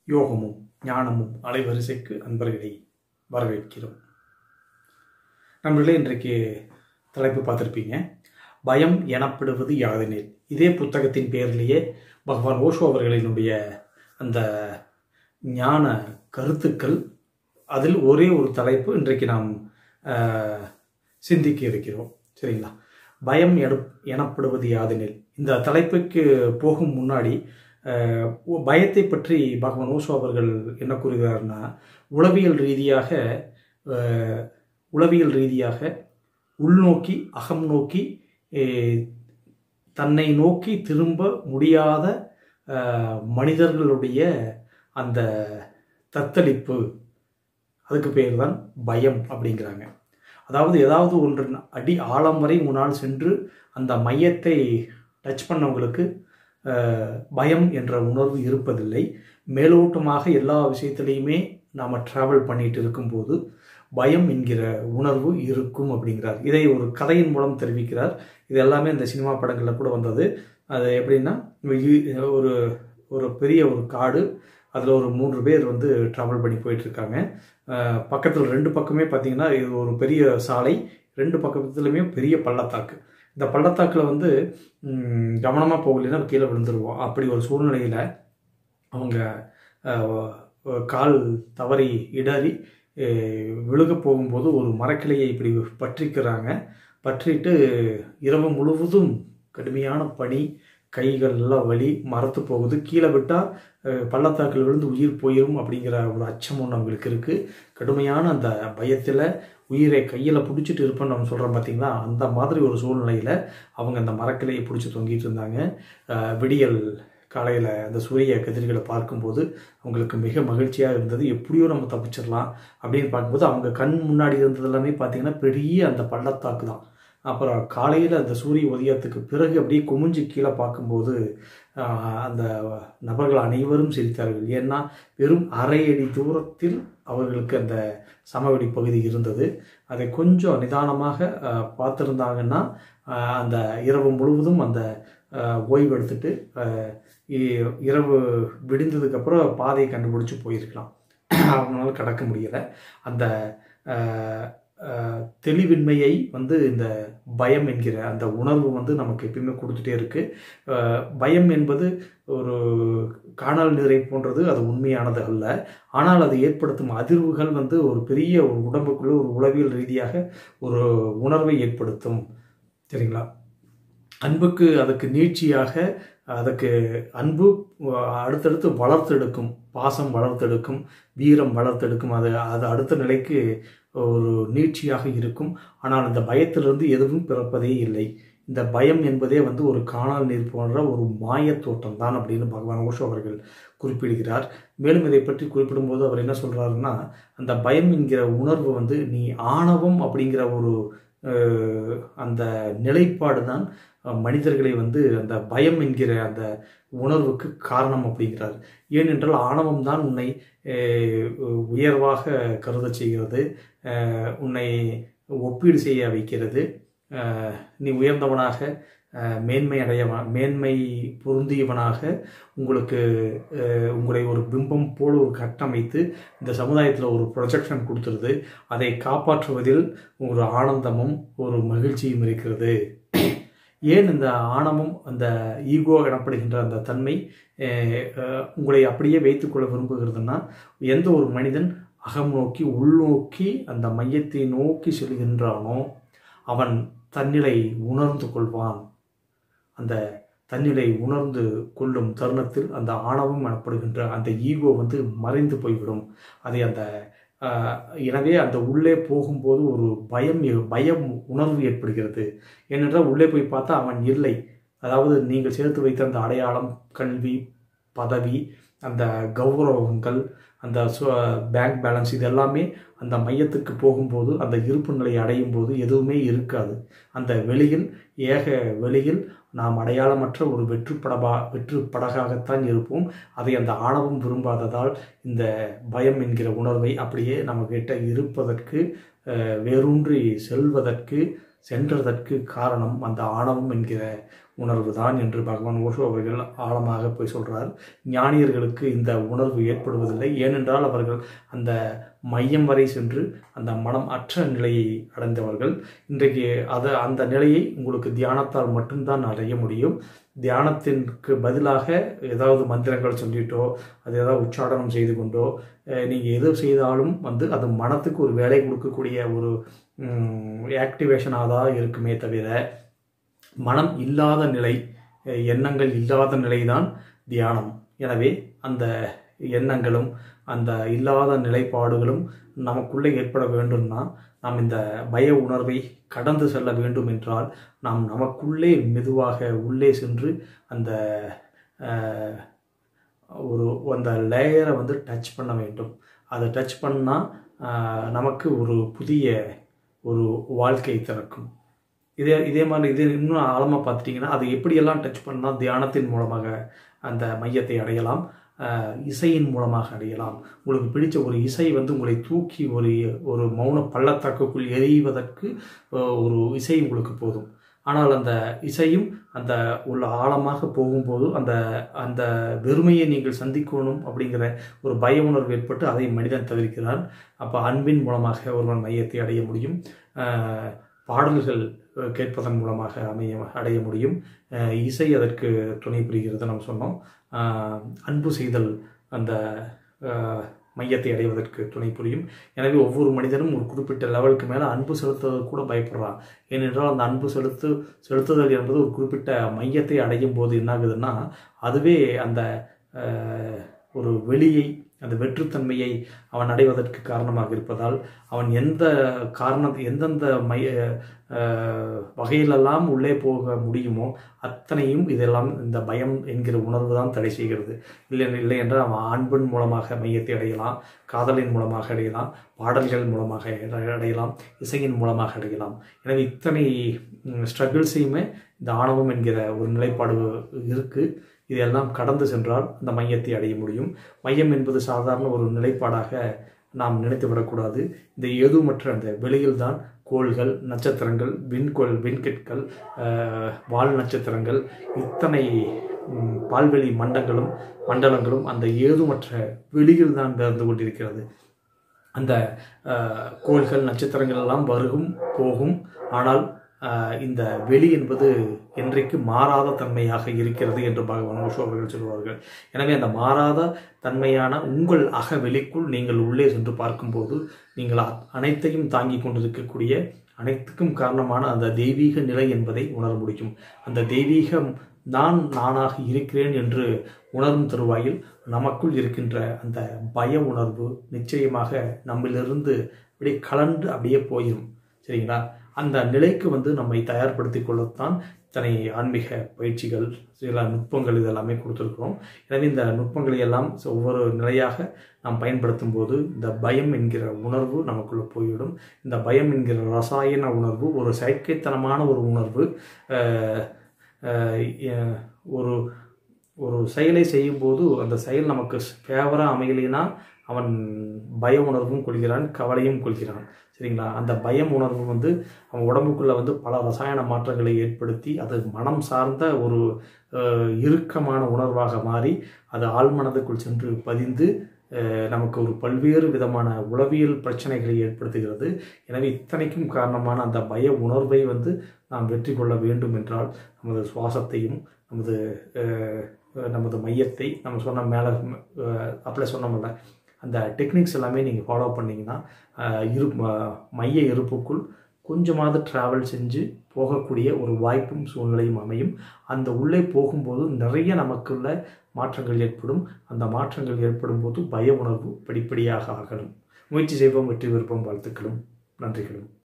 யோகமும் ஞானமும் அலைவரிசைக்கு அன்பர்களை வரவேற்கிறோம் நம்மளே இன்றைக்கு தலைப்பு பார்த்துருப்பீங்க பயம் எனப்படுவது யாதெனில் இதே புத்தகத்தின் பேரிலேயே பகவான் ஓஷோ அவர்களினுடைய அந்த ஞான கருத்துக்கள் அதில் ஒரே ஒரு தலைப்பு இன்றைக்கு நாம் ஆஹ், சிந்திக்க இருக்கிறோம் சரிங்களா பயம் எடு எனப்படுவது யாதெனில் இந்த தலைப்புக்கு போகும் முன்னாடி ஆஹ், ஒ- பயத்தை பற்றி பகவான் ஓஷோ அவர்கள் என்ன கூறுகிறார்னா உளவியல் ரீதியாக ஆஹ், உளவியல் ரீதியாக உள்நோக்கி அகம் நோக்கி eh, தன்னை நோக்கி திரும்ப முடியாத ஆஹ், மனிதர்களுடைய அந்த தத்தளிப்பு அதுக்கு பேர் தான் பயம் அப்படிங்கிறாங்க அதாவது ஏதாவது ஒன்று அடி ஆழம் வரை முன்னால் சென்று அந்த மையத்தை டச் பண்ணவங்களுக்கு ஆஹ், பயம் என்ற உணர்வு இருப்பதில்லை மேலோட்டமாக எல்லா விஷயத்துலையுமே நாம் ட்ராவல் பண்ணிட்டு இருக்கும்போது பயம் என்கிற உணர்வு இருக்கும் அப்படிங்கிறார் இதை ஒரு கதையின் மூலம் தெரிவிக்கிறார் இது எல்லாமே இந்த சினிமா படங்களில் கூட வந்தது அது எப்படின்னா இ- ஒரு ஒரு பெரிய ஒரு காடு அதில் ஒரு மூன்று பேர் வந்து ட்ராவல் பண்ணி போயிட்டுருக்காங்க பக்கத்தில் ரெண்டு பக்கமே பார்த்தீங்கன்னா இது ஒரு பெரிய சாலை ரெண்டு பக்கத்துலையுமே பெரிய பள்ளத்தாக்கு இந்த பள்ளத்தாக்கில் வந்து கவனமாக போகலைன்னா கீழே விழுந்துருவோம் அப்படி ஒரு சூழ்நிலையில் அவங்க அஹ், கால் தவறி இடறி அஹ், விழுக போகும்போது ஒரு மரக்கிளையை இப்படி பற்றிக்கிறாங்க பற்றிட்டு இரவு முழுவதும் கடுமையான பனி கைகள் எல்லாம் வலி மரத்து போகுது கீழே விட்டால் பள்ளத்தாக்கில் விழுந்து உயிர் போயிடும் அப்படிங்கிற ஒரு அச்சம் ஒன்று அவங்களுக்கு இருக்குது கடுமையான அந்த பயத்தில் உயிரை கையில் பிடிச்சிட்டு இருப்பேன்னு நம்ம சொல்கிறோம் பார்த்தீங்களா அந்த மாதிரி ஒரு சூழ்நிலையில் அவங்க அந்த மரக்கிளையை பிடிச்சி தொங்கிட்டு இருந்தாங்க அஹ், விடியல் காலையில் அந்த சூரிய கதிர்களை பார்க்கும்போது அவங்களுக்கு மிக மகிழ்ச்சியாக இருந்தது எப்படியோ நம்ம தப்பிச்சிடலாம் அப்படின்னு பார்க்கும்போது அவங்க கண் முன்னாடி இருந்தது எல்லாமே பார்த்தீங்கன்னா பெரிய அந்த பள்ளத்தாக்கு தான் அப்புறம் காலையில் அந்த சூரிய உதயத்துக்கு பிறகு அப்படியே குமிஞ்சு கீழே பார்க்கும்போது ஆஹ், அந்த நபர்கள் அனைவரும் சிரித்தார்கள் ஏன்னா வெறும் அரை அடி தூரத்தில் அவர்களுக்கு அந்த சமவெளி பகுதி இருந்தது அதை கொஞ்சம் நிதானமாக ஆஹ், பார்த்திருந்தாங்கன்னா ஆஹ், அந்த இரவு முழுவதும் அந்த ஆஹ், ஓய்வு எடுத்துட்டு ஆஹ், இ- இரவு விடிந்ததுக்கப்புறம் பாதையை கண்டுபிடிச்சி போயிருக்கலாம் அவங்களால கடக்க முடியலை அந்த ஆஹ், ஆஹ், தெளிவின்மையை வந்து இந்த பயம் என்கிற அந்த உணர்வு வந்து நமக்கு எப்பயுமே கொடுத்துட்டே இருக்கு ஆஹ், பயம் என்பது ஒரு காணல் நீரை போன்றது அது உண்மையானது அல்ல ஆனால் அது ஏற்படுத்தும் அதிர்வுகள் வந்து ஒரு பெரிய ஒரு உடம்புக்குள்ள ஒரு உளவியல் ரீதியாக ஒரு உணர்வை ஏற்படுத்தும் சரிங்களா அன்புக்கு அதுக்கு நீட்சியாக அதுக்கு அன்பு அஹ், அடுத்தடுத்து வளர்த்தெடுக்கும் பாசம் வளர்த்தெடுக்கும் வீரம் வளர்த்தெடுக்கும் அது அது அடுத்த நிலைக்கு ஒரு நீட்சியாக இருக்கும் ஆனால் இந்த பயத்திலிருந்து எதுவும் பிறப்பதே இல்லை இந்த பயம் என்பதே வந்து ஒரு காணல் நீர் போன்ற ஒரு மாயத் தோட்டம் தான் அப்படின்னு பகவான் ஓஷோ அவர்கள் குறிப்பிடுகிறார் மேலும் இதை பற்றி குறிப்பிடும்போது அவர் என்ன சொல்றாருன்னா அந்த பயம் என்கிற உணர்வு வந்து நீ ஆணவம் அப்படிங்கிற ஒரு அஹ், அந்த நிலைப்பாடு தான் அஹ், மனிதர்களை வந்து அந்த பயம் என்கிற அந்த உணர்வுக்கு காரணம் அப்படிங்கிறார் ஏனென்றால் ஆணவம் தான் உன்னை அஹ், உயர்வாக கருதச் செய்கிறது அஹ், உன்னை ஒப்பீடு செய்ய வைக்கிறது அஹ், நீ உயர்ந்தவனாக அஹ், மேன்மை அடையவன் மேன்மை பொருந்தியவனாக உங்களுக்கு அஹ், உங்களை ஒரு பிம்பம் போல் ஒரு கட்டமைத்து இந்த சமுதாயத்தில் ஒரு ப்ரொஜெக்ஷன் கொடுத்துருது அதை காப்பாற்றுவதில் ஒரு ஆனந்தமும் ஒரு மகிழ்ச்சியும் இருக்கிறது ஏன் இந்த ஆணவம் அந்த ஈகோ எனப்படுகின்ற அந்த தன்மை அஹ், அஹ், உங்களை அப்படியே வைத்துக்கொள்ள விரும்புகிறதுனா எந்த ஒரு மனிதன் அகம் நோக்கி உள்நோக்கி அந்த மையத்தை நோக்கி செல்கின்றானோ அவன் தன்னிலை உணர்ந்து கொள்வான் அந்த தன்னிலை உணர்ந்து கொள்ளும் தருணத்தில் அந்த ஆணவம் எனப்படுகின்ற அந்த ஈகோ வந்து மறைந்து போய்விடும் அதை அந்த ஆஹ், எனவே அந்த உள்ளே போகும்போது ஒரு பயம் ஏ- பயம் உணர்வு ஏற்படுகிறது ஏனென்றால் உள்ளே போய் பார்த்தா அவன் இல்லை அதாவது நீங்கள் சேர்த்து வைத்த அந்த அடையாளம் கல்வி பதவி அந்த கௌரவங்கள் அந்த பேங்க் பேலன்ஸ் இது எல்லாமே அந்த மையத்துக்கு போகும்போது அந்த இருப்பு நிலையை அடையும் போது எதுவுமே இருக்காது அந்த வெளியில் ஏக வெளியில் நாம் அடையாளமற்ற ஒரு வெற்று படபா வெற்று படகாகத்தான் இருப்போம் அதை அந்த ஆணவம் விரும்பாததால் இந்த பயம் என்கிற உணர்வை அப்படியே நம்ம கிட்ட இருப்பதற்கு அஹ், வேரூன்றி செல்வதற்கு சென்றதற்கு காரணம் அந்த ஆணவம் என்கிற உணர்வு தான் என்று பகவான் ஓஷோ அவர்கள் ஆழமாக போய் சொல்றார் ஞானியர்களுக்கு இந்த உணர்வு ஏற்படுவதில்லை ஏனென்றால் அவர்கள் அந்த மையம் வரை சென்று அந்த மனம் அற்ற நிலையை அடைந்தவர்கள் இன்றைக்கு அதை அந்த நிலையை உங்களுக்கு தியானத்தால் மட்டும்தான் அடைய முடியும் தியானத்திற்கு பதிலாக ஏதாவது மந்திரங்கள் சொல்லிட்டோ அது ஏதாவது உச்சாடனம் செய்து கொண்டோ நீங்கள் எது செய்தாலும் வந்து அது மனத்துக்கு ஒரு வேலை கொடுக்கக்கூடிய ஒரு ஆக்டிவேஷனாக தான் இருக்குமே தவிர மனம் இல்லாத நிலை அஹ், எண்ணங்கள் இல்லாத நிலைதான் தியானம் எனவே அந்த எண்ணங்களும் அந்த இல்லாத நிலைப்பாடுகளும் நமக்குள்ளே ஏற்பட வேண்டும்னா நாம் இந்த பய உணர்வை கடந்து செல்ல வேண்டும் என்றால் நாம் நமக்குள்ளே மெதுவாக உள்ளே சென்று அந்த அஹ், ஒரு அந்த லேயரை வந்து டச் பண்ண வேண்டும் அதை டச் பண்ணால் நமக்கு ஒரு புதிய ஒரு வாழ்க்கை திறக்கும் இதே இதே மாதிரி இது இன்னும் ஆழமாக பார்த்துட்டிங்கன்னா அது எப்படியெல்லாம் டச் பண்ணால் தியானத்தின் மூலமாக அந்த மையத்தை அடையலாம் அஹ், இசையின் மூலமாக அடையலாம் உங்களுக்கு பிடிச்ச ஒரு இசை வந்து உங்களை தூக்கி ஒரு ஒரு மௌன பள்ளத்தாக்குக்குள் எறிவதற்கு அஹ், ஒரு இசை உங்களுக்கு போதும் ஆனால் அந்த இசையும் அந்த உள்ள ஆழமாக போகும்போது அந்த அந்த வெறுமையை நீங்கள் சந்திக்கணும் அப்படிங்கிற ஒரு பய உணர்வு ஏற்பட்டு அதை மனிதன் தவிர்க்கிறான் அப்போ அன்பின் மூலமாக ஒருவன் மையத்தை அடைய முடியும் அஹ், பாடல்கள் அஹ், கேட்பதன் மூலமாக அமைய அடைய முடியும் அஹ், இசை அதற்கு துணை புரிகிறது நம்ம சொன்னோம் அஹ், அன்பு செய்தல் அந்த அஹ், மையத்தை அடைவதற்கு துணை புரியும் எனவே ஒவ்வொரு மனிதனும் ஒரு குறிப்பிட்ட லெவலுக்கு மேலே அன்பு செலுத்துவதற்கு கூட பயப்படுறான் ஏனென்றால் அந்த அன்பு செலுத்து செலுத்துதல் என்பது ஒரு குறிப்பிட்ட மையத்தை அடையும் போது என்னாகுதுன்னா அதுவே அந்த அஹ், ஒரு வெளியை அந்த வெற்றுத்தன்மையை அவன் அடைவதற்கு காரணமாக இருப்பதால் அவன் எந்த காரண எந்தெந்த மைய அஹ், வகையிலெல்லாம் உள்ளே போக முடியுமோ அத்தனையும் இதெல்லாம் இந்த பயம் என்கிற உணர்வு தான் தடை செய்கிறது இல்லை இல்லை என்றால் அவன் அன்பின் மூலமாக மையத்தை அடையலாம் காதலின் மூலமாக அடையலாம் பாடல்கள் மூலமாக அடை- அடையலாம் இசையின் மூலமாக அடையலாம் எனவே இத்தனை ஸ்ட்ரகிள்ஸையுமே இந்த ஆணவம் என்கிற ஒரு நிலைப்பாடு இருக்குது இதெல்லாம் கடந்து சென்றால் அந்த மையத்தை அடைய முடியும் மையம் என்பது சாதாரண ஒரு நிலைப்பாடாக நாம் நினைத்து விடக்கூடாது இந்த எதுமற்ற அந்த வெளியில்தான் கோள்கள் நட்சத்திரங்கள் விண்கோள் விண்கற்கள் ஆஹ், வால் நட்சத்திரங்கள் இத்தனை ம், பால்வெளி மண்டங்களும் மண்டலங்களும் அந்த ஏதுமற்ற வெளியில் தான் பிறந்து கொண்டிருக்கிறது அந்த ஆஹ், கோள்கள் நட்சத்திரங்கள் எல்லாம் வருகும் போகும் ஆனால் ஆஹ், இந்த வெளி என்பது என்றைக்கு மாறாத தன்மையாக இருக்கிறது என்று பகவான் ஓஷோ அவர்கள் சொல்வார்கள் எனவே அந்த மாறாத தன்மையான உங்கள் அக வெளிக்குள் நீங்கள் உள்ளே சென்று பார்க்கும்போது நீங்கள் அ- அனைத்தையும் தாங்கி கொண்டிருக்கக்கூடிய அனைத்துக்கும் காரணமான அந்த தெய்வீக நிலை என்பதை உணர முடியும் அந்த தெய்வீகம் நான் நானாக இருக்கிறேன் என்று உணரும் தருவாயில் நமக்குள் இருக்கின்ற அந்த பய உணர்வு நிச்சயமாக நம்மிலிருந்து அப்படியே கலண்டு அப்படியே போயிடும் சரிங்களா அந்த நிலைக்கு வந்து நம்மை தயார்படுத்தி கொள்ளத்தான் இத்தனை ஆன்மீக பயிற்சிகள் சில நுட்பங்கள் இதெல்லாமே கொடுத்துருக்குறோம் எனவே இந்த நுட்பங்களை எல்லாம் ஒவ்வொரு நிலையாக நாம் பயன்படுத்தும் போது இந்த பயம் என்கிற உணர்வு நமக்குள்ளே போய்விடும் இந்த பயம் என்கிற ரசாயன உணர்வு ஒரு செயற்கைத்தனமான ஒரு உணர்வு அஹ், அஹ், எ- ஒரு ஒரு செயலை செய்யும்போது அந்த செயல் நமக்கு ஃபேவராக அமையலைன்னா அவன் பய உணர்வும் கொள்கிறான் கவலையும் கொள்கிறான் சரிங்களா அந்த பயம் உணர்வு வந்து அவன் உடம்புக்குள்ளே வந்து பல ரசாயன மாற்றங்களை ஏற்படுத்தி அது மனம் சார்ந்த ஒரு அஹ், இறுக்கமான உணர்வாக மாறி அது ஆழ்மனதுக்குள் சென்று பதிந்து அஹ், நமக்கு ஒரு பல்வேறு விதமான உளவியல் பிரச்சனைகளை ஏற்படுத்துகிறது எனவே இத்தனைக்கும் காரணமான அந்த பய உணர்வை வந்து நாம் வெற்றி கொள்ள வேண்டும் என்றால் நமது சுவாசத்தையும் நமது அஹ், நமது மையத்தை நம்ம சொன்ன மேலே அப்ளை சொன்னோம்ல அந்த டெக்னிக்ஸ் எல்லாமே நீங்கள் ஃபாலோ பண்ணிங்கன்னா அஹ், இரு ம- மைய இருப்புக்குள் கொஞ்சமாவது ட்ராவல் செஞ்சு போகக்கூடிய ஒரு வாய்ப்பும் சூழ்நிலையும் அமையும் அந்த உள்ளே போகும்போது நிறைய நமக்குள்ள மாற்றங்கள் ஏற்படும் அந்த மாற்றங்கள் ஏற்படும் போது பய உணர்வு படிப்படியாக ஆகணும் முயற்சி செய்வோம் வெற்றி விருப்பம் வாழ்த்துக்களும் நன்றிகளும்